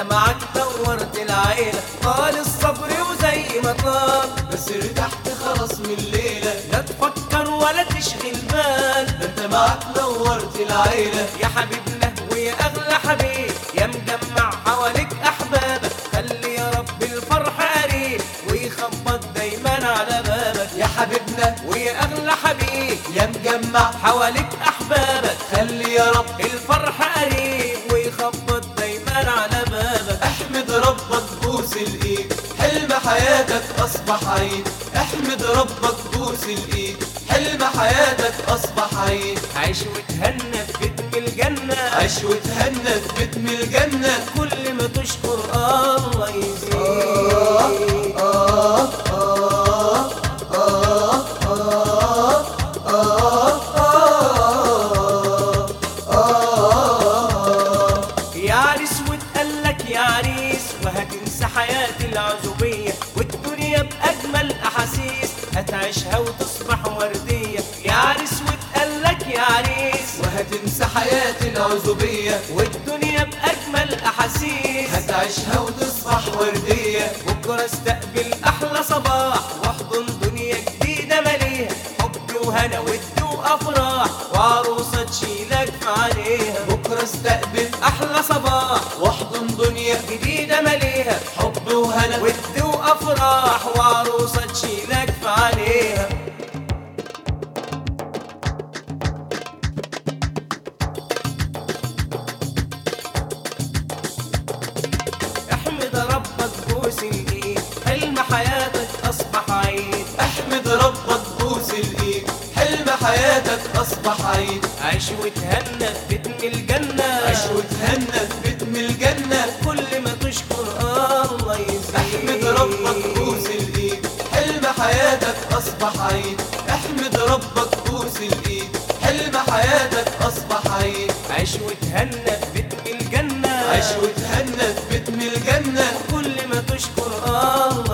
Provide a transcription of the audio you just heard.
معك دورت العيلة طال الصبر وزي ما طال بس ارتحت خلاص من الليلة لا تفكر ولا تشغل بال ده انت معاك نورت العيلة يا حبيبنا ويا اغلى حبيب يا مجمع حواليك احبابك خلي يا رب الفرح قريب ويخبط دايما على بابك يا حبيبنا ويا اغلى حبيب يا مجمع حواليك احبابك خلي يا رب الفرح قريب ويخبط دايما على بابك احمد ربك بوس الايد حلم حياتك اصبح عيد احمد ربك بوس الايد حلم حياتك اصبح عيد عيش وتهنى في بيت من الجنة عيش وتهنى في بيت من الجنة كل ما تشكر الله يزيد يا عريس وتقلك يا عريس وهتنسى حياة العزوبية والدنيا بأجمل أحاسيس هتعيشها وتصبح وردية يا عريس وتقلك يا عريس وهتنسى حياة العزوبية والدنيا بأجمل أحاسيس هتعيشها وتصبح وردية بكرة استقبل أحلى صباح واحضن دنيا جديدة مليها حب وهنا ود وأفراح وعروسة تشيلك في عليها بكرة استقبل أحلى صباح واحضن دنيا جديدة مليها حب وهنا ود وأفراح وعروسة تشيلك في عليها احمد ربك بوس الايد حلم حياتك اصبح عيد احمد ربك بوس الايد حلم حياتك اصبح عيد عيش وتهنى في بيت من الجنة عيش وتهنى في بيت من الجنة كل ما تشكر الله يزيد احمد ربك بوس الايد حلم حياتك اصبح عيد احمد ربك بوس الايد حلم حياتك اصبح عيد عيش وتهنى في بيت من الجنة عيش وتهنى في بيت من الجنة كل ما تشكر الله